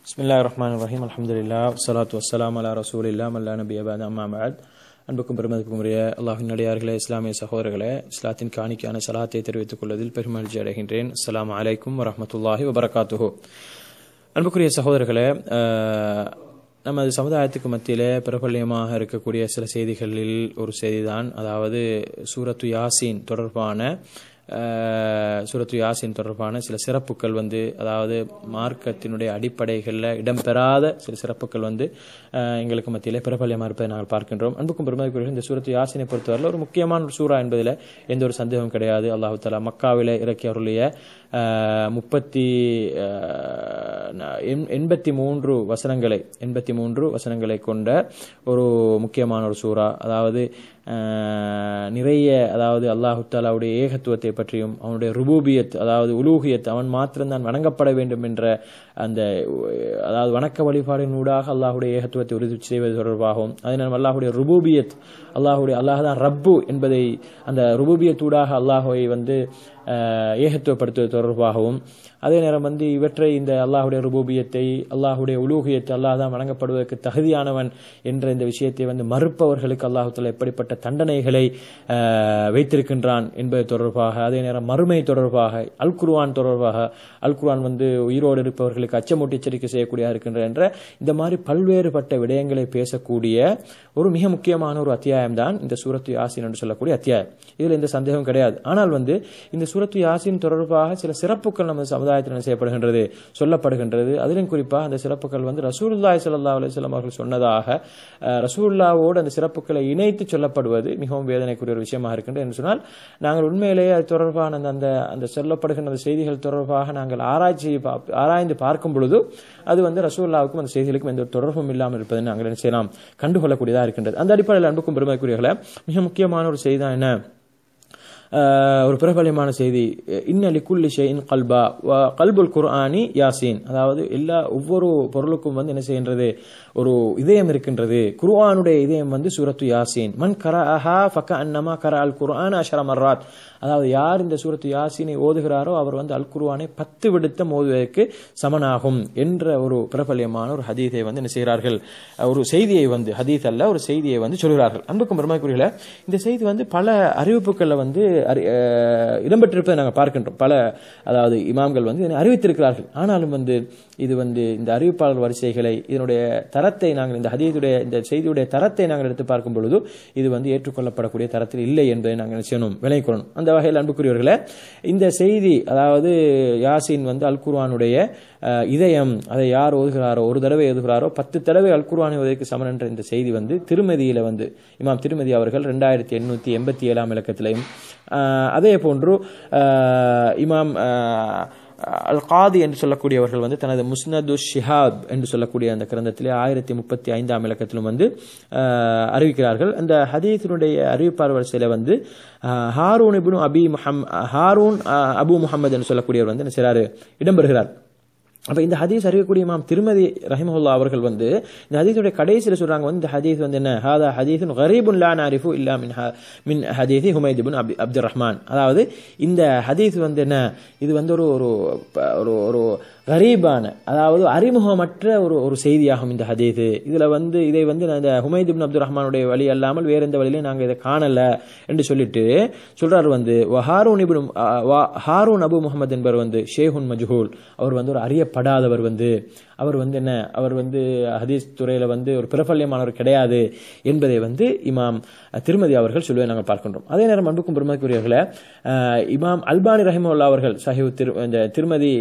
بسم الله الرحمن الرحيم الحمد لله والصلاة والسلام على رسول الله மல்லா நபி அபாத் அம்மா மஹத் அன்புக்கும் பெருமதிக்கும் உரிய அல்லாஹின் நடிகார்களே இஸ்லாமிய சகோதரர்களே இஸ்லாத்தின் காணிக்கான சலாத்தை தெரிவித்துக் கொள்வதில் பெருமகிழ்ச்சி அடைகின்றேன் அஸ்ஸலாமு அலைக்கும் வரஹ்மத்துல்லாஹி வபரகாத்துஹு அன்புக்குரிய சகோதரர்களே அஹ், நமது சமுதாயத்துக்கு மத்தியிலே பிரபல்யமாக இருக்கக்கூடிய சில செய்திகளில் ஒரு செய்திதான் அதாவது சூரத்து யாசீன் தொடர்பான அஹ், சூரத்து யாசின் தொடர்பான சில சிறப்புகள் வந்து அதாவது மார்க்கத்தினுடைய அடிப்படைகளில் இடம்பெறாத சில சிறப்புகள் வந்து அஹ், எங்களுக்கு மத்தியிலே பிரபல்யமாக இருப்பதை நாங்கள் பார்க்கின்றோம் அன்புக்கும் பெருமதிக்குரிய இந்த சூரத்து யாசினை பொறுத்தவரையில் ஒரு முக்கியமான ஒரு சூறா என்பதில் எந்த ஒரு சந்தேகம் கிடையாது அல்லாஹு தாலா மக்காவிலே இறக்கி அருளிய அஹ், முப்பத்தி அஹ், ந- எண்- எண்பத்தி மூன்று வசனங்களை எண்பத்தி மூன்று வசனங்களை கொண்ட ஒரு முக்கியமான ஒரு சூறா அதாவது அஹ், நிறைய அதாவது அல்லாஹு தாலாவுடைய ஏகத்துவத்தை பற்றியும் அவனுடைய ருபூபியத் அதாவது உலூகியத் அவன் மாத்திரம்தான் வணங்கப்பட வேண்டும் என்ற அந்த அஹ், அதாவது வணக்க வழிபாடின் ஊடாக அல்லாஹுடைய ஏகத்துவத்தை உறுதி செய்வது தொடர்பாகவும் அதே நேரம் அல்லாஹுடைய ருபூபியத் அல்லாஹுடைய அல்லாஹ் தான் ரப்பு என்பதை அந்த ருபூபியத்தூடாக அல்லாஹுவை வந்து அஹ், ஏகத்துவப்படுத்துவது தொடர்பாகவும் அதே நேரம் வந்து இவற்றை இந்த அல்லாஹுடைய ருபூபியத்தை அல்லாஹுடைய உலூகியத்தை அல்லாஹ் தான் வணங்கப்படுவதற்கு தகுதியானவன் என்ற இந்த விஷயத்தை வந்து மறுப்பவர்களுக்கு அல்லாஹுத்தாலா எப்படிப்பட்ட தண்டனைகளை அஹ், வைத்திருக்கின்றான் என்பது தொடர்பாக அதே நேரம் மறுமை தொடர்பாக அல் குர்ஆன் தொடர்பாக அல் குர்ஆன் வந்து உயிரோடு இருப்பவர்களுக்கு அச்சமூட்டி எச்சரிக்கை செய்யக்கூடியதாக இருக்கின்ற என்ற இந்த மாதிரி பல்வேறுபட்ட விடயங்களை பேசக்கூடிய ஒரு மிக முக்கியமான ஒரு அத்தியாயம் தான் இந்த சூரத்து யாசின் என்று சொல்லக்கூடிய அத்தியாயம் இதில் எந்த சந்தேகம் கிடையாது ஆனால் வந்து இந்த சூரத்து யாசின் தொடர்பாக சில சிறப்புகள் நமது சமுதாயத்தில் என்ன செய்யப்படுகின்றது சொல்லப்படுகின்றது அதிலும் குறிப்பாக அந்த சிறப்புகள் வந்து ரசூலுல்லாஹி ஸல்லல்லாஹு அலைஹி வஸல்லம் அவர்கள் சொன்னதாக அஹ், ரசூலுல்லாவோடு அந்த சிறப்புகளை இணைத்து சொல்லப்படுவது மிகவும் வேதனைக்குரிய ஒரு விஷயமாக இருக்கின்றது என்று சொன்னால் நாங்கள் உண்மையிலேயே அது தொடர்பான அந்த அந்த அந்த சொல்லப்படுகின்ற அந்த செய்திகள் தொடர்பாக நாங்கள் ஆராய்ச்சி பா- ஆராய்ந்து பார்க்கும் பொழுது அது வந்து ரசூல்லாவுக்கும் அந்த செய்திகளுக்கும் எந்த ஒரு தொடர்பும் இல்லாமல் இருப்பதை நாங்கள் என்ன செய்யலாம் கண்டுகொள்ளக்கூடியதாக இருக்கின்றது அந்த அடிப்படையில் அன்புக்கும் பெருமைக்குரியவர்களே மிக முக்கியமான ஒரு செய்தி தான் என்ன ஆஹ் ஒரு பிரபலமான செய்தி இன்னலி குல்லி ஷைஇன் கல்பா வ கல்புல் குர்ஆனி யாசீன் அதாவது எல்லா ஒவ்வொரு பொருளுக்கும் வந்து என்ன செய்கின்றது ஒரு இதயம் இருக்கின்றது குர்ஆனுடைய இதயம் வந்து சூரத்து யாசீன் மன் கரஅஹா ஃபக அன்னமா கர அல் குர்ஆன் அஷர மர்ராத் அதாவது யார் இந்த சூரத்து யாசீனை ஓதுகிறாரோ அவர் வந்து அல் குர்ஆனை பத்து விடுத்தம் ஓதுவதற்கு சமனாகும் என்ற ஒரு பிரபல்யமான ஒரு ஹதீஸை வந்து என்ன செய்கிறார்கள் ஒரு செய்தியை வந்து ஹதீஸ் அல்ல ஒரு செய்தியை வந்து சொல்கிறார்கள் அன்புக்கும் பெருமைக்குரியல இந்த செய்தி வந்து பல அறிவிப்புகளில் வந்து அறி- அஹ் இடம்பெற்றிருப்பதை நாங்கள் பார்க்கின்றோம் பல அதாவது இமாம்கள் வந்து இதனை அறிவித்திருக்கிறார்கள் ஆனாலும் வந்து இது வந்து இந்த அறிவிப்பாளர் வரிசைகளை இதனுடைய தரத்தை நாங்கள் இந்த ஹதீதுடைய இந்த செய்தியுடைய தரத்தை நாங்கள் எடுத்து பார்க்கும் பொழுது இது வந்து ஏற்றுக்கொள்ளப்படக்கூடிய தரத்தில் இல்லை என்பதை நாங்கள் என்ன செய்யணும் விலை கொள்ளணும் அந்த வகையில் அன்புக்குரியவர்களே இந்த செய்தி அதாவது யாசின் வந்து அல் குர்ஆனுடைய அஹ், இதயம் அதை யார் ஓதுகிறாரோ ஒரு தடவை ஓதுகிறாரோ பத்து தடவை அல் குர்ஆனை ஓதுவதற்கு சமன் என்ற இந்த செய்தி வந்து திருமதியில வந்து இமாம் திருமதி அவர்கள் ரெண்டாயிரத்தி எண்ணூற்றி எண்பத்தி ஏழாம் இலக்கத்திலையும் அஹ், அதே போன்று அஹ், இமாம் அஹ், அல் காதி என்று சொல்லக்கூடியவர்கள் வந்து தனது முஸ்னது ஷிஹாப் என்று சொல்லக்கூடிய அந்த கிரந்தத்திலே ஆயிரத்தி முப்பத்தி ஐந்தாம் இலக்கத்திலும் வந்து அஹ், அறிவிக்கிறார்கள் அந்த ஹதீஸினுடைய அறிவிப்பார் வரிசையில் வந்து அஹ், ஹாரூன் இப்னு அபி முஹம் ஹாரூன் அஹ், அபு முஹம்மது என்று சொல்லக்கூடியவர் வந்து என்ன செய்றாரு இடம்பெறுகிறார் அப்ப இந்த ஹதீஸ் அறியக்கூடிய இமாம் திருமதி ரஹிமஹுல்லா அவர்கள் வந்து இந்த ஹதீஸுடைய கடைசியில் சொல்றாங்க வந்து இந்த ஹதீஸ் வந்து என்ன ஹாதா ஹதீஸுன் கரீபுன் லா நாரிஃபு இல்லா மின் ஹ- மின் ஹதீஸி ஹுமைத் இப்னு அப்து அப்துர் ரஹ்மான் அதாவது இந்த ஹதீஸ் வந்து என்ன இது வந்து ஒரு ஒரு ப- ஒரு ஒரு கரீபான அதாவது அறிமுகமற்ற ஒரு ஒரு செய்தியாகும் இந்த ஹதீஸ் இதுல வந்து இதை வந்து நான் இந்த ஹுமைத் இப்னு அப்துர் ரஹ்மானுடைய வழி அல்லாமல் வேற எந்த வழியிலையும் நாங்க இதை காணல என்று சொல்லிட்டு சொல்றாரு வந்து "வ ஹாரூன் இப்னு அ, வ- ஹாரூன் அபு முகமது என்பவர் வந்து ஷேஹுன் மஜ்ஹூல் அவர் வந்து ஒரு அறியப்படாதவர் வந்து அவர் வந்து என்ன அவர் வந்து ஹதீஸ் துறையில வந்து ஒரு பிரபல்யமானவர் கிடையாது என்பதை வந்து இமாம் திருமதி அவர்கள் சொல்லுவதை நாங்கள் பார்க்கின்றோம் அதே நேரம் அன்புக்கும் பெருமதிக்குரியவர்களே அஹ், இமாம் அல்பானி ரஹிமுல்லா அவர்கள் சஹிவ் திரு இந்த திருமதி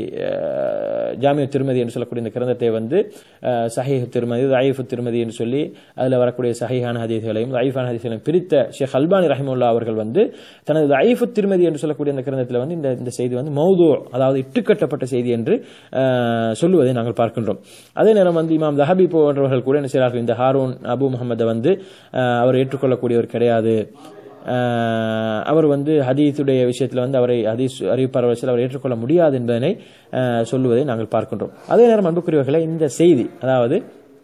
அஹ், ஜாமிய திருமதி என்று சொல்லக்கூடிய இந்த கிரந்தத்தை வந்து அஹ், சஹீஹ் திருமதி ஐஃபு திருமதி என்று சொல்லி அதில் வரக்கூடிய சஹீஹான ஹதீஸ்களையும் ஐஃபான ஹதீஸ்களையும் பிரித்த ஷேக் அல்பானி ரஹிமுல்லா அவர்கள் வந்து தனது ஐஃபு திருமதி என்று சொல்லக்கூடிய இந்த கிரந்தத்தில் வந்து இந்த இந்த செய்தி வந்து மௌது அதாவது இட்டுக்கட்டப்பட்ட செய்தி என்று அஹ், சொல்லுவதை நாங்கள் பார்க்கின்றோம் அதே நேரம் வந்து இமாம் தஹபி போன்றவர்கள் கூட என்ன செய்கிறார்கள் இந்த ஹாரூன் அபு முகமதை வந்து அஹ், அவர் ஏற்றுக்கொள்ளக்கூடியவர் கிடையாது அஹ், அவர் வந்து ஹதீஸுடைய விஷயத்தில் வந்து அவரை ஹதீஸ் அறிவிப்பார் வரிசையில் அவர் ஏற்றுக்கொள்ள முடியாது என்பதனை அஹ், சொல்லுவதை நாங்கள் பார்க்கின்றோம் அதே நேரம் அன்புக்குரியவர்களை இந்த செய்தி அதாவது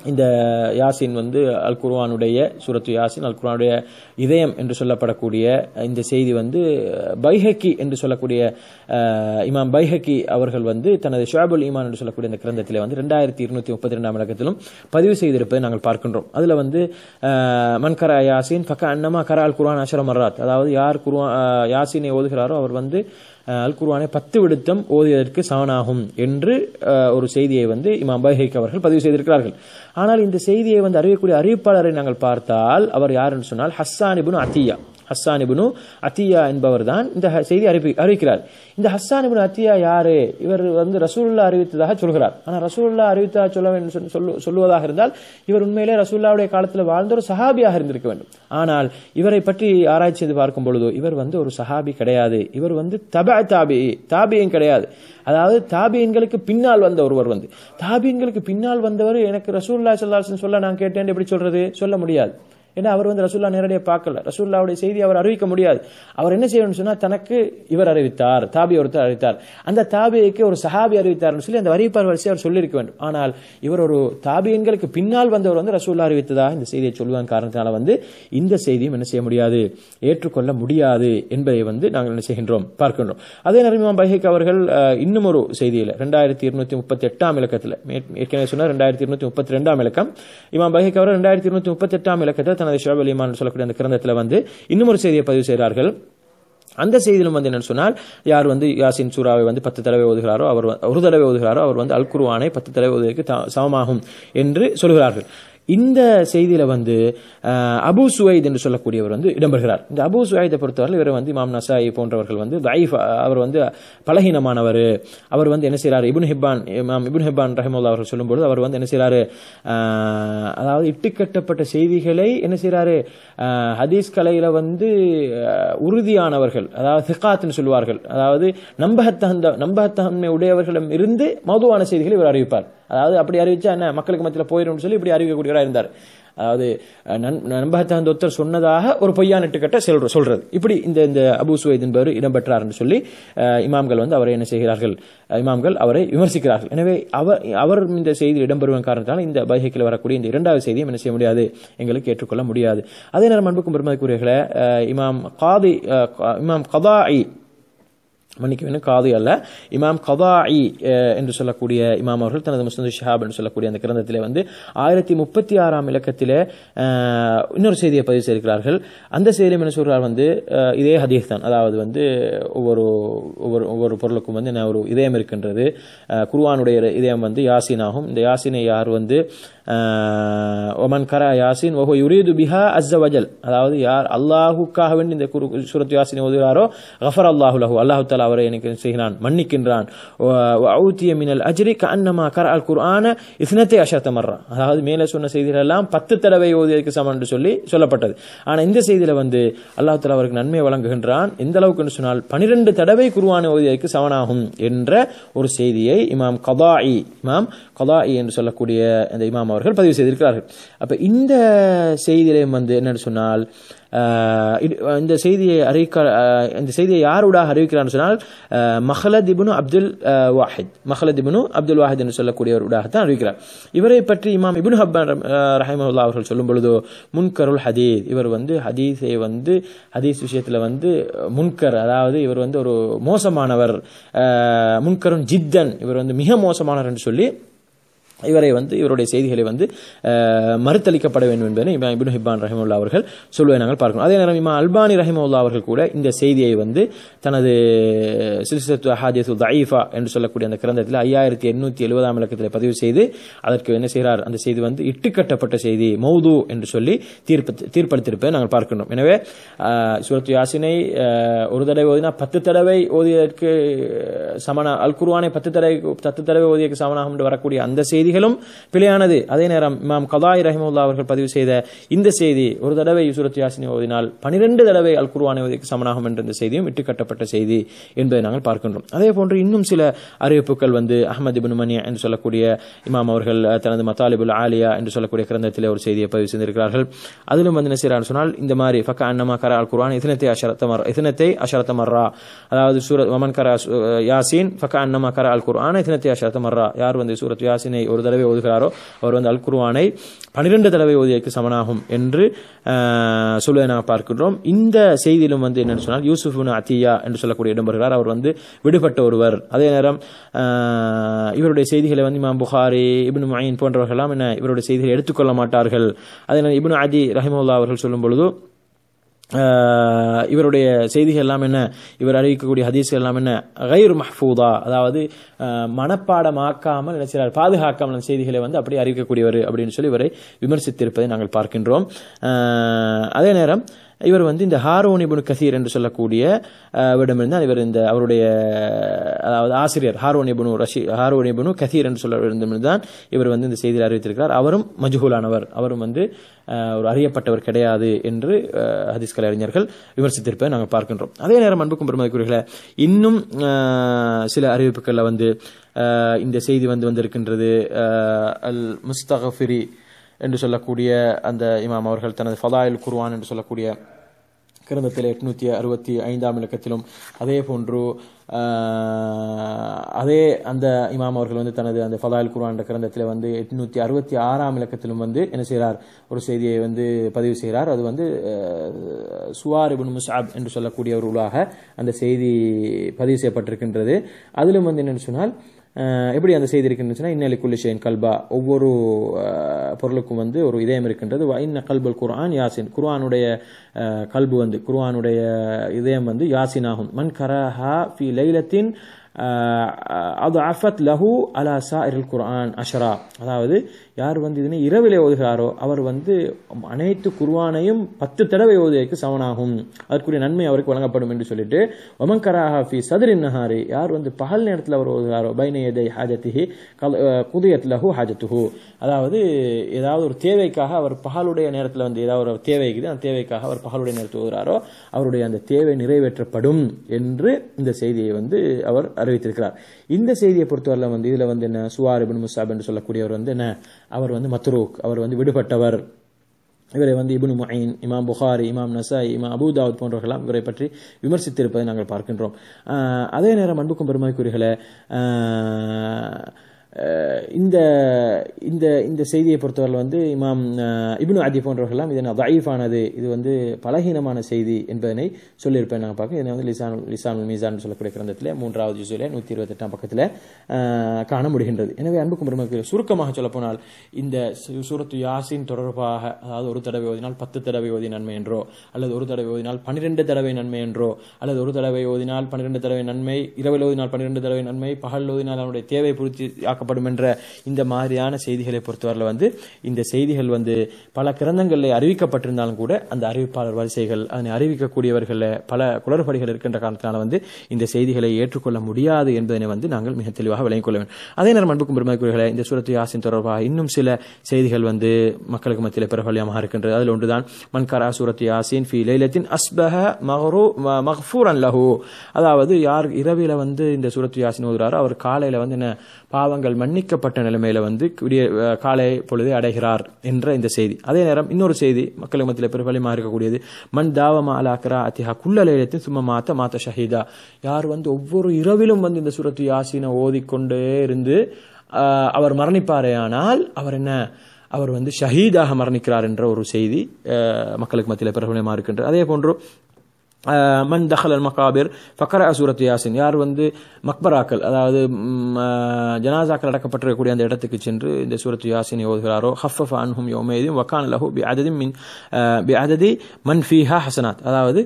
இந்த யாசின் வந்து அல் குர்ஆனுடைய சூரத்து யாசின் அல் குர்ஆனுடைய இதயம் என்று சொல்லப்படக்கூடிய இந்த செய்தி வந்து பைஹக்கி என்று சொல்லக்கூடிய அஹ், இமாம் பைஹக்கி அவர்கள் வந்து தனது ஷுவாபுல் ஈமான் என்று சொல்லக்கூடிய இந்த கிரந்தத்திலே வந்து ரெண்டாயிரத்தி இருநூத்தி முப்பத்தி ரெண்டாம் இலக்கத்திலும் பதிவு செய்திருப்பதை நாங்கள் பார்க்கின்றோம் அதுல வந்து அஹ், மன் கரா யாசின் ஃபக்க அன்னமா கரா அல் குர்ஆன் அஷர மர்ராத் அதாவது யார் குர்ஆன் அஹ், யாசினை ஓதுகிறாரோ அவர் வந்து அஹ், அல் குர்ஆனை பத்து விடுத்தம் ஓதியதற்கு சமனாகும் என்று அஹ், ஒரு செய்தியை வந்து இமாம் பைஹைக் அவர்கள் பதிவு செய்திருக்கிறார்கள் ஆனால் இந்த செய்தியை வந்து அறியக்கூடிய அறிவிப்பாளரை நாங்கள் பார்த்தால் அவர் யார் என்று சொன்னால் ஹஸ்ஸான் இப்னு அத்தியா ஹஸ்ஸான் இப்னு அத்தியா என்பவர் தான் இந்த ஹ- செய்தி அறிவி அறிவிக்கிறார் இந்த ஹஸ்ஸான் இப்னு அத்தியா யாரு இவர் வந்து ரசூலுல்லா அறிவித்ததாக சொல்கிறார் ஆனால் ரசூலுல்லா அறிவித்ததாக சொல்ல வேண்டும் சொல்லு- சொல்லு- சொல்லுவதாக இருந்தால் இவர் உண்மையிலே ரசூலுல்லாவுடைய காலத்தில் வாழ்ந்த ஒரு சஹாபியாக இருந்திருக்க வேண்டும் ஆனால் இவரை பற்றி ஆராய்ச்சி செய்து பார்க்கும் பொழுது இவர் வந்து ஒரு சஹாபி கிடையாது இவர் வந்து தப தாபி தாபியும் கிடையாது அதாவது தாபியன்களுக்கு பின்னால் வந்த ஒருவர் வந்து தாபியன்களுக்கு பின்னால் வந்தவர் எனக்கு ரசூல்லா சல்லாஹ் சொல்ல நான் கேட்டேன் எப்படி சொல்றது சொல்ல முடியாது ஏன்னா அவர் வந்து ரசூல்லா நேரடியாக பார்க்கல ரசூல்லாவுடைய செய்தி அவர் அறிவிக்க முடியாது அவர் என்ன செய்யணும்னு சொன்னா தனக்கு இவர் அறிவித்தார் தாபி ஒருத்தர் அறிவித்தார் அந்த தாபியைக்கு ஒரு சஹாபி அறிவித்தார்னு சொல்லி அந்த அறிவிப்பார் வரிசை அவர் சொல்லியிருக்க வேண்டும் ஆனால் இவர் ஒரு தாபியன்களுக்கு பின்னால் வந்தவர் வந்து ரசூல்லா அறிவித்ததாக இந்த செய்தியை சொல்லுவான் காரணத்தினால வந்து இந்த செய்தியும் என்ன செய்ய முடியாது ஏற்றுக்கொள்ள முடியாது என்பதை வந்து நாங்கள் என்ன செய்கின்றோம் பார்க்கின்றோம் அதே நேரம் இமாம் பைஹிக் அவர்கள் அஹ், இன்னும் ஒரு செய்தியில் ரெண்டாயிரத்தி இருநூத்தி முப்பத்தி எட்டாம் இலக்கத்தில் மே- ஏற்கனவே சொன்னார் ரெண்டாயிரத்தி இருநூத்தி முப்பத்தி ரெண்டாம் இலக்கம் இமாம் பைஹிக் அவர்கள் ரெண்டாயிரத்தி இருநூத்தி முப்பத்தி எட்டாம் இலக்கத்தில் தனது ஷோப் அலிமான் சொல்லக்கூடிய அந்த கிரந்தத்தில் வந்து இன்னும் ஒரு செய்தியை பதிவு செய்கிறார்கள் அந்த செய்தியிலும் வந்து என்னன்னு சொன்னால் யார் வந்து யாசின் சூராவை வந்து பத்து தடவை ஓதுகிறாரோ அவர் வந்து- ஒரு தடவை ஓதுகிறாரோ அவர் வந்து அல் குர்ஆனை பத்து தடவை ஓதுவதற்கு த- சமமாகும் என்று சொல்கிறார்கள் இந்த செய்தியில வந்து அஹ், அபு சுவைத் என்று சொல்லக்கூடியவர் வந்து இடம்பெறுகிறார் இந்த அபு சுவைதை பொறுத்தவரை இவர் வந்து இமாம் நசாயி போன்றவர்கள் வந்து தைஃப் அவர் வந்து பலகீனமானவர் அவர் வந்து என்ன செய்றாரு இப்னு ஹிப்பான் இமாம் இப்னு ஹிப்பான் ரஹிமுல்லா அவர்கள் சொல்லும்போது அவர் வந்து என்ன செய்றாரு அஹ், அதாவது இட்டுக்கட்டப்பட்ட செய்திகளை என்ன செய்றாரு அஹ், ஹதீஸ் கலையில வந்து அஹ், உறுதியானவர்கள் அதாவது திகாத்னு சொல்வார்கள் அதாவது நம்பகத்தகுந்த நம்பகத்தன்மை உடையவர்களிடம் இருந்து மௌதுவான செய்திகளை இவர் அறிவிப்பார் அதாவது அப்படி அறிவிச்சா என்ன மக்களுக்கு மத்தியில் போயிடும்னு சொல்லி இப்படி அறிவிக்கக்கூடியவராக இருந்தார் அதாவது அஹ், நன்- நம்பகத்தகுந்த ஒருத்தர் சொன்னதாக ஒரு பொய்யான இட்டுக்கட்ட சொல்ற சொல்றது இப்படி இந்த இந்த அபு சுவைத் என்பவர் இடம்பெற்றார் என்று சொல்லி அஹ், இமாம்கள் வந்து அவரை என்ன செய்கிறார்கள் அஹ், இமாம்கள் அவரை விமர்சிக்கிறார்கள் எனவே அவர் அவர் இந்த செய்தியில் இடம்பெறுவதன் காரணத்தால் இந்த பைஹைக்கில் வரக்கூடிய இந்த இரண்டாவது செய்தியும் என்ன செய்ய முடியாது எங்களுக்கு ஏற்றுக்கொள்ள முடியாது அதே நேரம் அன்புக்கும் பெருமதிக்குரியவர்களே அஹ், இமாம் காதி அஹ், இமாம் கதாஇ மன்னிக்க வேண்டும் காதி அல்ல இமாம் கதாஇ அஹ், என்று சொல்லக்கூடிய இமாம் அவர்கள் தனது முஸ்லிம் ஷஹாப் என்று சொல்லக்கூடிய அந்த கிரந்தத்திலே வந்து ஆயிரத்தி முப்பத்தி ஆறாம் இலக்கத்திலே அஹ், இன்னொரு செய்தியை பதிவு செய்திருக்கிறார்கள் அந்த செய்தியிலும் என்ன சொல்றார் வந்து அஹ், இதே ஹதீஸ் தான் அதாவது வந்து ஒவ்வொரு ஒவ்வொரு ஒவ்வொரு பொருளுக்கும் வந்து என்ன ஒரு இதயம் இருக்கின்றது அஹ், குர்ஆனுடைய இதயம் வந்து யாசின் ஆகும் இந்த யாசினை யார் வந்து அஹ், ஒமன் கரா யாசின் ஓஹோ யுரீது பிஹா அஸ்ஸ வஜல் அதாவது யார் அல்லாஹுக்காக வேண்டி இந்த குரு சூரத் யாசினை ஓதுகிறாரோ கஃபர் அல்லாஹு லஹு அல்லாஹு தஆலா அவரை எனக்கு செய்கிறான் மன்னிக்கின்றான் வஅூதிய மினல் அஜ்ரி கஅன்னமா கரா அல் குர்ஆன இஸ்னத்தை அஷரத்த மர்ரா அதாவது மேலே சொன்ன செய்திகள் எல்லாம் பத்து தடவை ஓதியதற்கு சமம் என்று சொல்லி சொல்லப்பட்டது ஆனா இந்த செய்தியில வந்து அல்லாஹ் தஆலா அவருக்கு நன்மை வழங்குகின்றான் எந்த அளவுக்கு சொன்னால் பனிரெண்டு தடவை குர்ஆனை ஓதியதற்கு சமனாகும் என்ற ஒரு செய்தியை இமாம் கதாஇ இமாம் கதாஇ என்று சொல்லக்கூடிய அந்த இமாம் அவர்கள் பதிவு செய்திருக்கிறார்கள் அப்ப இந்த செய்தியிலையும் வந்து என்னன்னு சொன்னால் ஆஹ் இது- இந்த செய்தியை அறிவிக்க ஆஹ் இந்த செய்தியை யாருடாக அறிவிக்கிறான்னு சொன்னால் ஆஹ் மஹலத் இப்னு அப்துல் ஆஹ் வாஹித் மஹலத் இப்னு அப்துல் வாஹித் என்று சொல்லக்கூடியவருடாகத்தான் அறிவிக்கிறார் இவரை பற்றி இமாம் இப்னு ஹப்பான் ரஹிமஹுல்லா அவர்கள் சொல்லும் பொழுதோ முன்கருள் ஹதீத் இவர் வந்து ஹதீஸை வந்து ஹதீஸ் விஷயத்துல வந்து முன்கர் அதாவது இவர் வந்து ஒரு மோசமானவர் ஆஹ் முன்கருன் ஜித்தன் இவர் வந்து மிக மோசமானவர் என்று சொல்லி இவரை வந்து இவருடைய செய்திகளை வந்து அஹ், மறுத்தளிக்கப்பட வேண்டும் என்பதை இமாம் இப்னு ஹிப்பான் ரஹிமுல்லா அவர்கள் சொல்வதை நாங்கள் பார்க்கணும் அதே நேரம் இமாம் அல்பானி ரஹிமுல்லா அவர்கள் கூட இந்த செய்தியை வந்து தனது சில்சத்து அஹாதிசு தஈஃபா என்று சொல்லக்கூடிய அந்த கிரந்தத்தில் ஐயாயிரத்தி எண்ணூற்றி எழுபதாம் இலக்கத்தில் பதிவு செய்து அதற்கு என்ன செய்கிறார் அந்த செய்தி வந்து இட்டுக்கட்டப்பட்ட செய்தி மௌது என்று சொல்லி தீர்ப்பு தீர்ப்பளித்திருப்பதை நாங்கள் பார்க்கின்றோம் எனவே அஹ், சூரத்து யாசினை அஹ், ஒரு தடவை ஓதினா பத்து தடவை ஓதியதற்கு சமனா அல் குர்ஆனை பத்து தடவை பத்து தடவை ஓதியதற்கு சமனாகும் என்று வரக்கூடிய அந்த செய்திகளும் பிழையானது அதே நேரம் இமாம் கதாய் ரஹிமுல்லா அவர்கள் பதிவு செய்த இந்த செய்தி ஒரு தடவை சூரத் யாசினை ஓதினால் பனிரெண்டு தடவை அல் குர்ஆனை ஓதியதற்கு சமனாகும் என்ற இந்த செய்தியும் இட்டுக்கட்டப்பட்ட செய்தி என்பதை நாங்கள் பார்க்கின்றோம் அதே போன்று இன்னும் சில அறிவிப்புகள் வந்து அஹமது இப்னு மனியா என்று சொல்லக்கூடிய இமாம் அவர்கள் அஹ், தனது மத்தாலிபுல் ஆலியா என்று சொல்லக்கூடிய கிரந்தத்திலே ஒரு செய்தியை பதிவு செய்திருக்கிறார்கள் அதிலும் வந்து என்ன செய்கிறார் சொன்னால் இந்த மாதிரி ஃபக்க அன்னமா கரா அல் குர்ஆன் இத்தனத்தை அஷரத்த மர் இத்தனத்தை அஷரத்த மர்ரா அதாவது சூரத் வமன் கரா சு- யாசின் ஃபக்க அன்னமா கரா அல் குர்ஆன் இத்தனத்தை அஷரத்த மர்ரா யார் வந்து சூரத் யாசினை ஒரு ஒரு தடவை ஓதுகிறாரோ அவர் வந்து அல் குர்ஆனை பனிரெண்டு தடவை ஓதியதற்கு சமனாகும் என்று ஆஹ், சொல்வதை நாங்கள் பார்க்கின்றோம் இந்த செய்தியிலும் வந்து என்னன்னு சொன்னால் யூசுப் இப்னு அத்தியா என்று சொல்லக்கூடிய இடம் வருகிறார் அவர் வந்து விடுபட்ட ஒருவர் அதே நேரம் ஆஹ், இவருடைய செய்திகளை வந்து இமாம் புகாரி இப்னு மயின் போன்றவர்கள்லாம் என்ன இவருடைய செய்திகளை எடுத்துக்கொள்ள மாட்டார்கள் அதே நேரம் இப்னு அதி ரஹிமுல்லா அவர்கள் சொல்லும் பொழுது ஆஹ் இவருடைய செய்திகள் எல்லாம் என்ன இவர் அறிவிக்கக்கூடிய ஹதீஸ்கள் எல்லாம் என்ன கைர் மஹ்ஃபூதா அதாவது ஆஹ் மனப்பாடமாக்காமல் என்ன செய்கிறார் பாதுகாக்காமல் அந்த செய்திகளை வந்து அப்படி அறிவிக்கக்கூடியவர் அப்படின்னு சொல்லி இவரை விமர்சித்திருப்பதை நாங்கள் பார்க்கின்றோம் ஆஹ் அதே நேரம் இவர் வந்து இந்த ஹாரோன் இபுனு கசீர் என்று சொல்லக்கூடிய ஆஹ், விடமிருந்து இவர் இந்த அவருடைய அதாவது ஆசிரியர் ஹாரோன் இபுனு ரஷி ஹாரோன் இபுனு கசீர் என்று சொல்ல தான் இவர் வந்து இந்த செய்தியில் அறிவித்திருக்கிறார் அவரும் மஜ்ஹூலானவர் அவரும் வந்து ஆஹ், ஒரு அறியப்பட்டவர் கிடையாது என்று ஆஹ், ஹதீஸ் கலை அறிஞர்கள் விமர்சித்திருப்பதை நாங்கள் பார்க்கின்றோம் அதே நேரம் அன்புக்கும் பெருமதிக்குரியர்களே இன்னும் ஆஹ், சில அறிவிப்புகளில் வந்து ஆஹ், இந்த செய்தி வந்து வந்திருக்கின்றது ஆஹ், அல் முஸ்தகஃபிரி என்று சொல்லக்கூடிய அந்த இமாம் அவர்கள் தனது ஃபதாயில் குர்ஆன் என்று சொல்லக்கூடிய கிரந்தத்தில் எட்நூத்தி அறுபத்தி ஐந்தாம் இலக்கத்திலும் அதே போன்று ஆஹ், அதே அந்த இமாம் அவர்கள் வந்து தனது அந்த ஃபதாயில் குர்ஆன் என்ற கிரந்தத்தில் வந்து எட்நூத்தி அறுபத்தி ஆறாம் இலக்கத்திலும் வந்து என்ன செய்கிறார் ஒரு செய்தியை வந்து பதிவு செய்கிறார் அது வந்து ஆஹ், சுவார் இப்னு முஸ்அப் என்று சொல்லக்கூடிய ஒரு உலாக அந்த செய்தி பதிவு செய்யப்பட்டிருக்கின்றது அதிலும் வந்து என்னன்னு சொன்னால் அஹ் எப்படி அந்த செய்தி இருக்குன்னு சொன்னால் இன்னலி குல்லிஷேன் கல்பா ஒவ்வொரு அஹ், பொருளுக்கும் வந்து ஒரு இதயம் இருக்கின்றது வ இன்ன கல்புல் குர்ஆன் யாசின் குர்ஆனுடைய அஹ், கல்பு வந்து குர்ஆனுடைய இதயம் வந்து யாசின் ஆகும் மன் கரஹா ஃபி லைலத்தின் அது அஃபத் லஹு அலா சாஇரில் குர்ஆன் அஷரா அதாவது யார் வந்து இதனை இரவிலே ஓதுகிறாரோ அவர் வந்து அனைத்து குர்ஆனையும் பத்து தடவை ஓதுவதற்கு சமனாகும் அதற்குரிய நன்மை அவருக்கு வழங்கப்படும் என்று சொல்லிட்டு ஒமன் கராஹா ஃபி சதுரின் நஹாரி யார் வந்து பகல் நேரத்தில் அவர் ஓதுகிறாரோ பைன எதை ஹாஜத்திஹி குதியத் லஹு ஹாஜத்துஹு அதாவது ஏதாவது ஒரு தேவைக்காக அவர் பகலுடைய நேரத்தில் வந்து ஏதாவது ஒரு தேவை இருக்குது அந்த தேவைக்காக அவர் பகலுடைய நேரத்தில் ஓதுகிறாரோ அவருடைய அந்த தேவை நிறைவேற்றப்படும் என்று இந்த செய்தியை வந்து அவர் அறிவித்திருக்கிறார் இந்த செய்தியை பொறுத்தவரையில் வந்து இதில் வந்து என்ன சுவார் இபின் முசாப் என்று சொல்லக்கூடியவர் வந்து என்ன அவர் வந்து மத்ரூக் அவர் வந்து விடுபட்டவர் இவரை வந்து இப்னு முயின் இமாம் புகாரி இமாம் நசாய் இமாம் அபுதாவுத் போன்றவர்களாம் இவரை பற்றி விமர்சித்திருப்பதை நாங்கள் பார்க்கின்றோம் ஆஹ் அதே நேரம் அன்புக்கும் பெருமைக்குரியர்களே ஆஹ் அஹ் இந்த இந்த இந்த செய்தியை பொறுத்தவரை வந்து இமாம் அஹ், இப்னு அதி போன்றவர்கள்லாம் இது தயீஃபானது இது வந்து பலகீனமான செய்தி என்பதனை சொல்லியிருப்பேன் நாங்கள் பார்க்க இதை வந்து லிசான் லிசான் மீசான் சொல்லக்கூடிய கிரந்தத்தில் மூன்றாவது ஜுசுல நூற்றி இருபத்தெட்டாம் பக்கத்தில் அஹ், காண முடிகின்றது எனவே அன்புக்கும் பெருமைக்கு சுருக்கமாக சொல்லப்போனால் இந்த சு- சூரத்து யாசின் தொடர்பாக அதாவது ஒரு தடவை ஓதினால் பத்து தடவை ஓதி நன்மை என்றோ அல்லது ஒரு தடவை ஓதினால் பன்னிரெண்டு தடவை நன்மை என்றோ அல்லது ஒரு தடவை ஓதினால் பன்னிரெண்டு தடவை நன்மை இரவில் ஓதினால் பன்னிரெண்டு தடவை நன்மை பகல் ஓதினால் அவனுடைய தேவை பூர்த்தி ஆக்கப்படும் என்ற இந்த மாதிரியான செய்திகளை பொறுத்தவரையில் வந்து இந்த செய்திகள் வந்து பல கிரந்தங்களில் அறிவிக்கப்பட்டிருந்தாலும் கூட அந்த அறிவிப்பாளர் வரிசைகள் அதனை அறிவிக்கக்கூடியவர்களில் பல குளறுபடிகள் இருக்கின்ற காரணத்தினால வந்து இந்த செய்திகளை ஏற்றுக்கொள்ள முடியாது என்பதனை வந்து நாங்கள் மிக தெளிவாக விளங்கிக் கொள்ள வேண்டும் அதே நேரம் அன்புக்கும் பெருமைக்குரியவர்களே இந்த சூரத்து யாசின் தொடர்பாக இன்னும் சில செய்திகள் வந்து மக்களுக்கு மத்தியில் பிரபலியமாக இருக்கின்றது அதில் ஒன்றுதான் மன்கரா சூரத்து யாசின் ஃபி லைலத்தின் அஸ்பஹ மஹ்ரூ ம- மக்ஃபூரன் லஹு அதாவது யார் இரவில வந்து இந்த சூரத்து யாசின் ஓதுறாரோ அவர் காலையில வந்து என்ன பாவங்கள் மன்னிக்கப்பட்ட நிலைமையில வந்து விடிய அஹ், காலை பொழுதை அடைகிறார் என்ற இந்த செய்தி அதே நேரம் இன்னொரு செய்தி மக்களுக்கு மத்தியில் பிரபலியமாக இருக்கக்கூடியது மண் தாவமா அலாக்கரா அத்திஹா குள்ள லைலத்தின் சும்மா மாத்த மாத்த ஷஹீதா யார் வந்து ஒவ்வொரு இரவிலும் வந்து இந்த சூரத்து யாசினை ஓதிக்கொண்டே இருந்து ஆஹ், அவர் மரணிப்பாரேயானால் அவர் என்ன அவர் வந்து ஷஹீதாக மரணிக்கிறார் என்ற ஒரு செய்தி ஆஹ், மக்களுக்கு மத்தியில் பிரபலமாக இருக்கின்றது அதே போன்று ஆஹ், மன் தஹல் அல் மகாபிர் ஃபக்கர சூரத் யாசின் யார் வந்து மக்பராக்கள் அதாவது ம், ஆஹ், ஜனாசாக்கள் அடக்கப்பட்டிருக்கக்கூடிய அந்த இடத்துக்கு சென்று இந்த சூரத் யாசினை ஓதுகிறாரோ ஹஃபஃப் அன்ஹும் யோமேதும் வக்கான் லஹு பி அததி மின் ஆஹ், பி அததி மன் ஃபீஹா ஹசனாத் அதாவது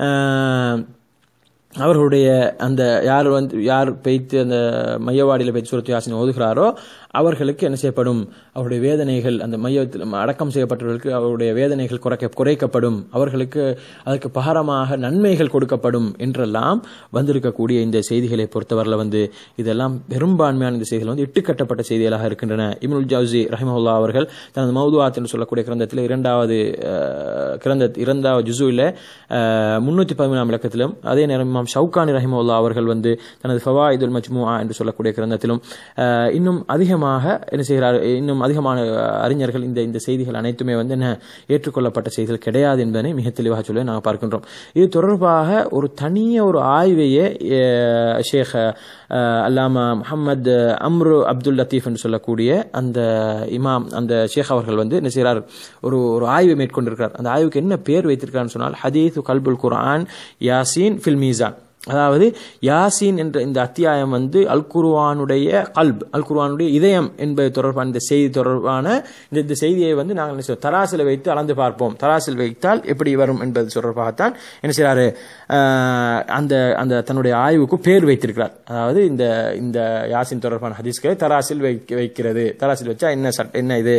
ஆஹ், அவர்களுடைய அந்த யார் வந்து யார் பெய்த்து அந்த மையவாடியில் பெய்த்து சூரத் யாசினை ஓதுகிறாரோ அவர்களுக்கு என்ன செய்யப்படும் அவருடைய வேதனைகள் அந்த மையத்தில் அடக்கம் செய்யப்பட்டவர்களுக்கு அவருடைய வேதனைகள் குறைக்க குறைக்கப்படும் அவர்களுக்கு அதற்கு பகரமாக நன்மைகள் கொடுக்கப்படும் என்றெல்லாம் வந்திருக்கக்கூடிய இந்த செய்திகளை பொறுத்தவரையில் வந்து இதெல்லாம் பெரும்பான்மையான இந்த செய்திகள் வந்து இட்டுக்கட்டப்பட்ட செய்திகளாக இருக்கின்றன இம்னுல் ஜவுசி ரஹிமஹுல்லா அவர்கள் தனது மௌதுவாத் என்று சொல்லக்கூடிய கிரந்தத்தில் இரண்டாவது அஹ், கிரந்த இரண்டாவது ஜுசுவில் முன்னூற்றி பதிமூணாம் இலக்கத்திலும் அதே நேரம் இமாம் ஷவுகானி ரஹிமஹுல்லா அவர்கள் வந்து தனது ஃபவாயிதுல் மஜ்முஆ என்று சொல்லக்கூடிய கிரந்தத்திலும் அஹ், இன்னும் அதிகமான அதிகமாக என்ன செய்கிறார் இன்னும் அதிகமான அறிஞர்கள் இந்த இந்த செய்திகள் அனைத்துமே வந்து என்ன ஏற்றுக்கொள்ளப்பட்ட செய்திகள் கிடையாது என்பதனை மிக தெளிவாக சொல்ல நாங்கள் பார்க்கின்றோம் இது தொடர்பாக ஒரு தனிய ஒரு ஆய்வையே அஹ், ஷேக் அஹ், அல்லாமா முஹம்மது அம்ரு அப்துல் லத்தீஃப் என்று சொல்லக்கூடிய அந்த இமாம் அந்த ஷேக் அவர்கள் வந்து என்ன செய்கிறார் ஒரு ஒரு ஆய்வை மேற்கொண்டிருக்கிறார் அந்த ஆய்வுக்கு என்ன பேர் வைத்திருக்கிறார்னு சொன்னால் ஹதீஸ் கல்புல் குர்ஆன் யாசீன் ஃபில் மீசான் அதாவது யாசீன் என்ற இந்த அத்தியாயம் வந்து அல் குர்ஆனுடைய கல்ப் அல் குர்ஆனுடைய இதயம் என்பது தொடர்பான இந்த செய்தி தொடர்பான இந்த இந்த செய்தியை வந்து நாங்கள் என்ன செய்வோம் தராசில் வைத்து அளந்து பார்ப்போம் தராசில் வைத்தால் எப்படி வரும் என்பது தொடர்பாகத்தான் என்ன செய்றாரு ஆஹ், அந்த அந்த தன்னுடைய ஆய்வுக்கு பேர் வைத்திருக்கிறார் அதாவது இந்த இந்த யாசின் தொடர்பான ஹதீஸ்களை தராசில் வைக்க வைக்கிறது தராசில் வச்சா என்ன சட் என்ன இது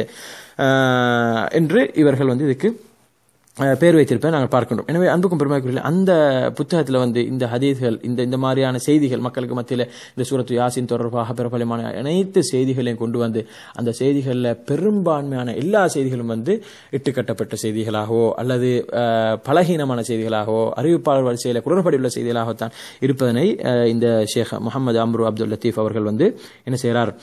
ஆஹ், என்று இவர்கள் வந்து இதுக்கு அஹ், பேர் வைத்திருப்பதை நாங்கள் பார்க்கின்றோம் எனவே அன்புக்கும் பெருமைக்குரிய அந்த புத்தகத்தில் வந்து இந்த ஹதீஸ்கள் இந்த இந்த மாதிரியான செய்திகள் மக்களுக்கு மத்தியில் இந்த சூரத்து யாசின் தொடர்பாக பிரபலமான அனைத்து செய்திகளையும் கொண்டு வந்து அந்த செய்திகளில் பெரும்பான்மையான எல்லா செய்திகளும் வந்து இட்டுக்கட்டப்பட்ட செய்திகளாகவோ அல்லது அஹ், பலகீனமான செய்திகளாகவோ அறிவிப்பாளர் வரிசையில் குளறுபடி உள்ள செய்திகளாகத்தான் இருப்பதனை அஹ், இந்த ஷேக் முகமது அம்ரு அப்துல் லத்தீஃப் அவர்கள் வந்து என்ன செய்கிறார்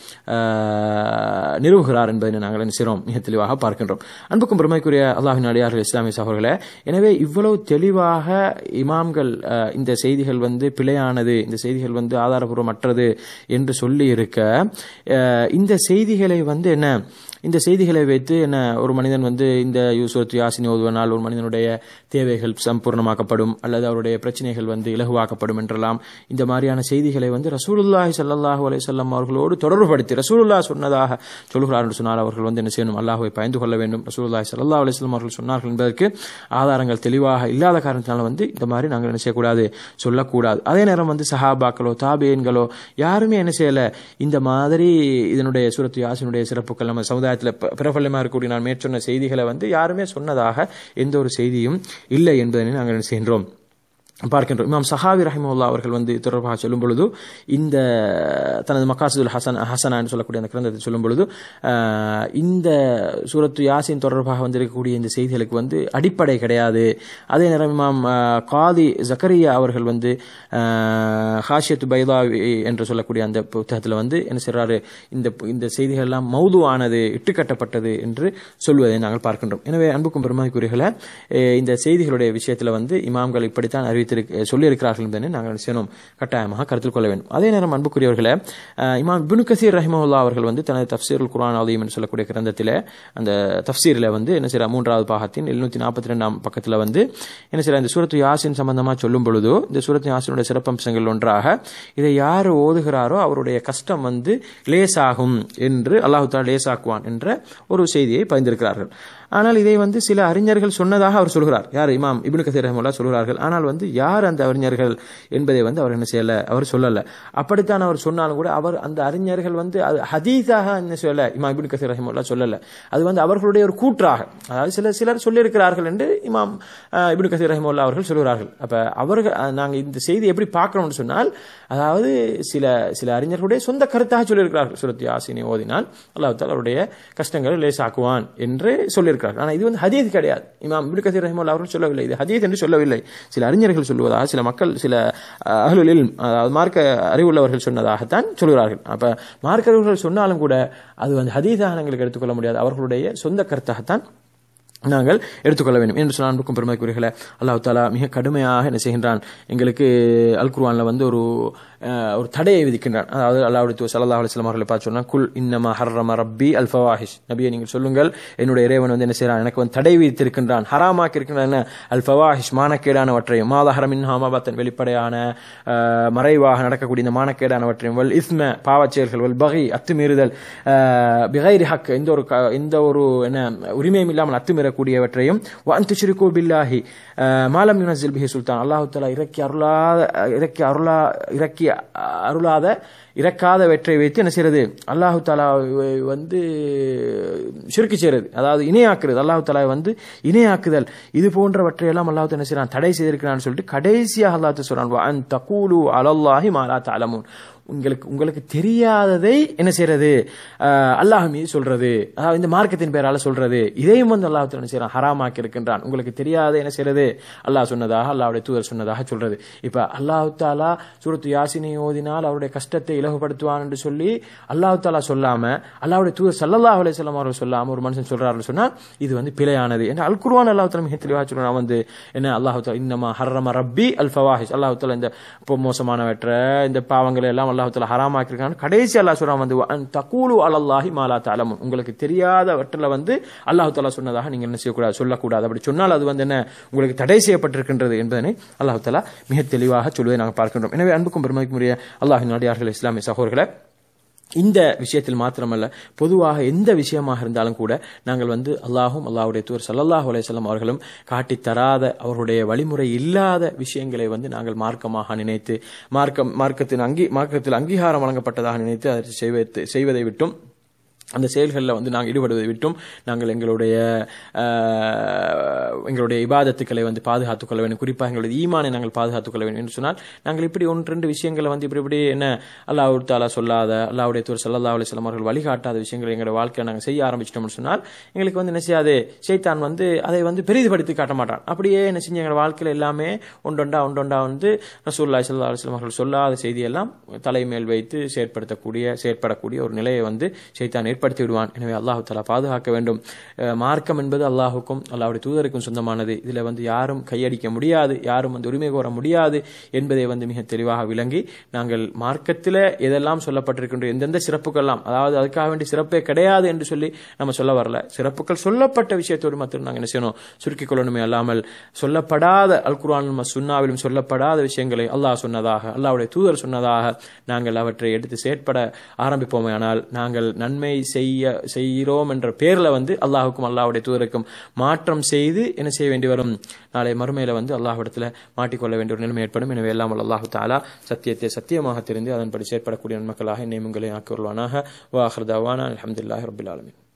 அஹ், நிறுவுகிறார் என்பதை நாங்கள் என்ன செய்கிறோம் மிக தெளிவாக பார்க்கின்றோம் அன்புக்கும் பெருமைக்குரிய அல்லாஹின் அடியார்கள் இஸ்லாமிய சகோதரர்களே எனவே இவ்வளவு தெளிவாக இமாம்கள் அஹ், இந்த செய்திகள் வந்து பிழையானது இந்த செய்திகள் வந்து ஆதாரபூர்வமற்றது என்று சொல்லி இருக்க அஹ், இந்த செய்திகளை வந்து என்ன இந்த செய்திகளை வைத்து என்ன ஒரு மனிதன் வந்து இந்த யூசுவத் யாசினி ஓதுவனால் ஒரு மனிதனுடைய தேவைகள் சம்பூர்ணமாக்கப்படும் அல்லது அவருடைய பிரச்சனைகள் வந்து இலகுவாக்கப்படும் என்றெல்லாம் இந்த மாதிரியான செய்திகளை வந்து ரசூலுல்லாஹி ஸல்லல்லாஹு அலைஹி வஸல்லம் அவர்களோடு தொடர்புபடுத்தி ரசூலுல்லாஹ் சொன்னதாக சொல்கிறார் என்று சொன்னால் அவர்கள் வந்து என்ன செய்யணும் அல்லாஹ்வை பயந்து கொள்ள வேண்டும் ரசூலுல்லாஹி ஸல்லல்லாஹு அலைஹி வஸல்லம் அவர்கள் சொன்னார்கள் என்பதற்கு ஆதாரங்கள் தெளிவாக இல்லாத காரணத்தினால வந்து இந்த மாதிரி நாங்கள் என்ன செய்யக்கூடாது சொல்லக்கூடாது அதே நேரம் வந்து சஹாபாக்களோ தாபியன்களோ யாருமே என்ன செய்யல இந்த மாதிரி இதனுடைய சூரத்து யாசினுடைய சிறப்புகள் நம்ம சமுதாயத்தில் ப- பிரபலமாக இருக்கக்கூடிய நான் மேற்சொன்ன செய்திகளை வந்து யாருமே சொன்னதாக எந்த ஒரு செய்தியும் இல்லை என்பதனை நாங்கள் என்ன செய்கின்றோம் பார்க்கின்றோம் இமாம் சஹாவி ரஹிமுல்லா அவர்கள் வந்து இது தொடர்பாக சொல்லும் பொழுது இந்த தனது மக்காசுல் ஹசன் ஹசனா என்று சொல்லக்கூடிய அந்த கிரந்தத்தை சொல்லும் பொழுது ஆஹ், இந்த சூரத்து யாசின் தொடர்பாக வந்திருக்கக்கூடிய இந்த செய்திகளுக்கு வந்து அடிப்படை கிடையாது அதே நேரம் இமாம் ஆஹ், காதி ஜக்கரியா அவர்கள் வந்து ஆஹ், ஹாஷியத்து பைதாவி என்று சொல்லக்கூடிய அந்த புத்தகத்தில் வந்து என்ன செய்றாரு இந்த இந்த செய்திகள் எல்லாம் மௌதுவானது இட்டுக்கட்டப்பட்டது என்று சொல்வதை நாங்கள் பார்க்கின்றோம் எனவே அன்புக்கும் பெருமாய்க்குரியர்களை இந்த செய்திகளுடைய விஷயத்தில் வந்து இமாம்கள் இப்படித்தான் அறிவித்திருக்க சொல்லியிருக்கிறார்கள் என்பதை நாங்கள் என்ன செய்யணும் கட்டாயமாக கருத்தில் கொள்ள வேண்டும் அதே நேரம் அன்புக்குரியவர்களே அஹ், இமாம் இப்னு கசீர் ரஹிமவுல்லா அவர்கள் வந்து தனது தப்சீருல் குர்ஆன் அலீம் என்று சொல்லக்கூடிய கிரந்தத்தில் அந்த தப்சீரில் வந்து என்ன செய்யற மூன்றாவது பாகத்தின் எழுநூத்தி நாற்பத்தி ரெண்டாம் பக்கத்தில் வந்து என்ன செய்யற இந்த சூரத்து யாசின் சம்பந்தமாக சொல்லும் பொழுது இந்த சூரத்து யாசினுடைய சிறப்பம்சங்கள் ஒன்றாக இதை யார் ஓதுகிறாரோ அவருடைய கஷ்டம் வந்து லேசாகும் என்று அல்லாஹு தாலா லேசாக்குவான் என்ற ஒரு செய்தியை பயந்திருக்கிறார்கள் ஆனால் இதை வந்து சில அறிஞர்கள் சொன்னதாக அவர் சொல்கிறார் யார் இமாம் இப்னு கசீர் ரஹமுல்லா சொல்கிறார்கள் ஆனால் வந்து யார் அந்த அறிஞர்கள் என்பதை வந்து அவர் என்ன செய்யல அவர் சொல்லல அப்படித்தான் அவர் சொன்னாலும் கூட அவர் அந்த அறிஞர்கள் வந்து அது ஹதீஸாக என்ன சொல்லல இமாம் இப்னு கசீர் ரஹமுல்லா சொல்லல அது வந்து அவர்களுடைய ஒரு கூற்றாக அதாவது சில சிலர் சொல்லியிருக்கிறார்கள் என்று இமாம் அஹ், இப்னு கசீர் ரஹமுல்லா அவர்கள் சொல்கிறார்கள் அப்ப அவர்கள் அஹ், நாங்க இந்த செய்தி எப்படி பார்க்கிறோம்னு சொன்னால் அதாவது சில சில அறிஞர்களுடைய சொந்த கருத்தாக சொல்லியிருக்கிறார்கள் சுரத் யாசினை ஓதினால் அல்லாஹ் தாலா அவருடைய கஷ்டங்களை லேசாக்குவான் என்று சொல்லியிருக்கிறார்கள் ஆனால் இது வந்து ஹதீத் கிடையாது இமாம் இப்னு கசீர் ரஹிமுல்லா அவர்கள் சொல்லவில்லை இது ஹதீத் என்று சொல்லவில்லை சில அறிஞர்கள் சொல்லுவதாக சில மக்கள் சில அஹ், அஹ்லுல் இல்ம் அதாவது மார்க்க அறிவுள்ளவர்கள் சொன்னதாகத்தான் சொல்கிறார்கள் அப்ப மார்க்க அறிவுகள் சொன்னாலும் கூட அது வந்து ஹதீஸாக எங்களுக்கு எடுத்துக்கொள்ள முடியாது அவர்களுடைய சொந்த கருத்தாகத்தான் நாங்கள் எடுத்துக்கொள்ள வேண்டும் என்று சொன்னால் அன்புக்கும் பெருமைக்குரியர்களே அல்லாஹ் தாலா மிக கடுமையாக என்ன செய்கின்றான் எங்களுக்கு அல் குர்ஆன்ல வந்து ஒரு அஹ், ஒரு தடையை விதிக்கின்றான் அதாவது அல்லாஹ்வுடைய தூதர் ஸல்லல்லாஹு அலைஹி வஸல்லம் அவர்களை பார்த்து சொன்னா குல் இன்னமா ஹர்ரம ரப்பி அல் ஃபவாஹிஷ் நபியை நீங்கள் சொல்லுங்கள் என்னுடைய இறைவன் வந்து என்ன செய்றான் எனக்கு வந்து தடை விதித்திருக்கின்றான் ஹராமாக்கி இருக்கின்றான் என்ன அல் ஃபவாஹிஷ் மானக்கேடானவற்றையும் மாதஹரமின் ஹாமாபத்தன் வெளிப்படையான அஹ், மறைவாக நடக்கக்கூடிய இந்த மானக்கேடானவற்றையும் வல் இஸ்ம பாவச்செயல்கள் வல் பகை அத்துமீறுதல் அஹ், பிகைரி ஹக் எந்த ஒரு க- எந்த ஒரு என்ன உரிமையும் இல்லாமல் அத்துமீறக்கூடியவற்றையும் வான் துஷ்ரிகு பில்லாஹி அஹ், மாலம் யுனஸில் பிஹி சுல்தான் அல்லாஹு தஆலா இறக்கி அருளாத இறக்கி அருளா இறக்கி அருளாத இறக்காதவற்றை வைத்து என்ன செய்யறது அல்லாஹு தாலா வந்து சிறுக்கு செய்யறது அதாவது இணையாக்குறது அல்லாஹு தாலா வந்து இணையாக்குதல் இது போன்றவற்றை எல்லாம் அல்லாஹ் என்ன செய்யறான் தடை செய்திருக்கிறான்னு சொல்லிட்டு கடைசியாக அல்லாஹ் சொல்றான் "வ அன் தகூலு அலல்லாஹி மாலா தஅலமூன் உங்களுக்கு உங்களுக்கு தெரியாததை என்ன செய்யறது அஹ், அல்லாஹ் மீது சொல்றது அதாவது இந்த மார்க்கத்தின் பேரால சொல்றது இதையும் வந்து அல்லாஹ் என்ன செய்யறான் ஹராமாக்கி இருக்கின்றான் உங்களுக்கு தெரியாத என்ன செய்யறது அல்லாஹ் சொன்னதாக அல்லாஹ்வுடைய தூதர் சொன்னதாக சொல்றது இப்ப அல்லாஹ் தாலா சூரத்து யாசினை ஓதினால் அவருடைய கஷ்டத்தை இலகுபடுத்துவான் என்று சொல்லி அல்லாஹ் தாலா சொல்லாம அல்லாஹ்வுடைய தூதர் ஸல்லல்லாஹு அலைஹி வஸல்லம் அவர்கள் சொல்லாம ஒரு மனுஷன் சொல்றாருன்னு சொன்னா இது வந்து பிழையானது ஏன்னா அல் குர்ஆன் அல்லாஹ் தாலா மிக தெளிவாக சொல்றான் வந்து என்ன அல்லாஹ் தாலா இன்னமா ஹர்ரம ரப்பி அல் ஃபவாஹிஷ் அல்லாஹ் தாலா இந்த இப்போ மோசமானவற்ற இந்த பாவங்களை எல்லாம் அல்லாஹ் தாலா ஹராமாக்கிருக்கான் கடைசி அல்லாஹ் சொல்றான் வந்து அன் தகூலு அலல்லாஹி மாலா தஅலமுன் உங்களுக்கு தெரியாதவற்றில் வந்து அல்லாஹ் தாலா சொன்னதாக நீங்க என்ன செய்யக்கூடாது சொல்லக்கூடாது அப்படி சொன்னால் அது வந்து என்ன உங்களுக்கு தடை செய்யப்பட்டிருக்கின்றது என்பதனை அல்லாஹ் தாலா மிக தெளிவாக சொல்வதை நாங்கள் பார்க்கின்றோம் எனவே அன்புக்கும் பெருமைக்கும் உரிய அல்லாஹின் நாடியார்கள் இஸ்லாமிய சகோதரர்களை இந்த விஷயத்தில் மாத்திரமல்ல பொதுவாக எந்த விஷயமாக இருந்தாலும் கூட நாங்கள் வந்து அல்லாஹும் அல்லாஹுடைய தூர் சல்லல்லாஹு அலையம் அவர்களும் காட்டித் தராத அவருடைய வழிமுறை இல்லாத விஷயங்களை வந்து நாங்கள் மார்க்கமாக நினைத்து மார்க்கம் மார்க்கத்தின் அங்கி மார்க்கத்தில் அங்கீகாரம் வழங்கப்பட்டதாக நினைத்து அதை செய்வதை செய்வதை விட்டும் அந்த செயல்களில் வந்து நாங்கள் ஈடுபடுவதை விட்டும் நாங்கள் எங்களுடைய ஆஹ், எங்களுடைய இபாதத்துக்களை வந்து பாதுகாத்துக் கொள்ள வேண்டும் குறிப்பாக எங்களுடைய ஈமானை நாங்கள் பாதுகாத்துக் கொள்ள வேண்டும் என்று சொன்னால் நாங்கள் இப்படி ஒன்று ரெண்டு விஷயங்களை வந்து இப்படி இப்படி என்ன அல்லாஹ் தாலா சொல்லாத அல்லாவுடைய தூர் சல்லா அலிஸ்லாம் அவர்கள் வழிகாட்டாத விஷயங்களை எங்களுடைய வாழ்க்கையை நாங்கள் செய்ய ஆரம்பிச்சிட்டோம்னு சொன்னால் எங்களுக்கு வந்து என்ன செய்யாது ஷைத்தான் வந்து அதை வந்து பெரிதுபடுத்தி காட்ட மாட்டான் அப்படியே என்ன செஞ்சு எங்கள் வாழ்க்கையில் எல்லாமே ஒன்றொண்டா ஒன்றொண்டா வந்து ரசூல்லா சல்லா அலிஸ்லாம் அவர்கள் சொல்லாத செய்தியெல்லாம் தலைமேல் வைத்து செயற்படுத்தக்கூடிய செயற்படக்கூடிய ஒரு நிலையை வந்து ஷைத்தான் ஏற்படுத்தி விடுவான் எனவே அல்லாஹு தலா பாதுகாக்க வேண்டும் அஹ் மார்க்கம் என்பது அல்லாஹுக்கும் அல்லாஹுடைய தூதருக்கும் சொந்தமானது இதில் வந்து யாரும் கையடிக்க முடியாது யாரும் வந்து உரிமை கோர முடியாது என்பதை வந்து மிக தெளிவாக விளங்கி நாங்கள் மார்க்கத்தில் எதெல்லாம் சொல்லப்பட்டிருக்கின்ற எந்தெந்த சிறப்புகள்லாம் அதாவது அதுக்காக வேண்டிய சிறப்பே கிடையாது என்று சொல்லி நம்ம சொல்ல வரல சிறப்புகள் சொல்லப்பட்ட விஷயத்தோடு மாத்திரம் நாங்கள் என்ன செய்யணும் சுருக்கிக் கொள்ளணுமே அல்லாமல் சொல்லப்படாத அல் குர்ஆனிலும் சுன்னாவிலும் சொல்லப்படாத விஷயங்களை அல்லாஹ் சொன்னதாக அல்லாஹ்வுடைய தூதர் சொன்னதாக நாங்கள் அவற்றை எடுத்து செயற்பட ஆரம்பிப்போமே ஆனால் நாங்கள் நன்மை செய்ய செய்கிறோம் என்ற பேர்ல வந்து அல்லாஹுக்கும் அல்லாஹ்வுடைய தூதருக்கும் மாற்றம் செய்து என்ன செய்ய வேண்டி வரும் நாளை மறுமையில வந்து அல்லாஹ்விடத்துல மாட்டிக்கொள்ள வேண்டிய ஒரு நிலைமை ஏற்படும் எனவே எல்லாம் வல்ல அல்லாஹு தாலா சத்தியத்தை சத்தியமாக தெரிந்து அதன்படி செயற்படக்கூடிய நன்மக்களாக என்னை உங்களை ஆக்கி வருவானாக வாஹர் தவானா அலமதுல்லாஹி ரபில் ஆலமின்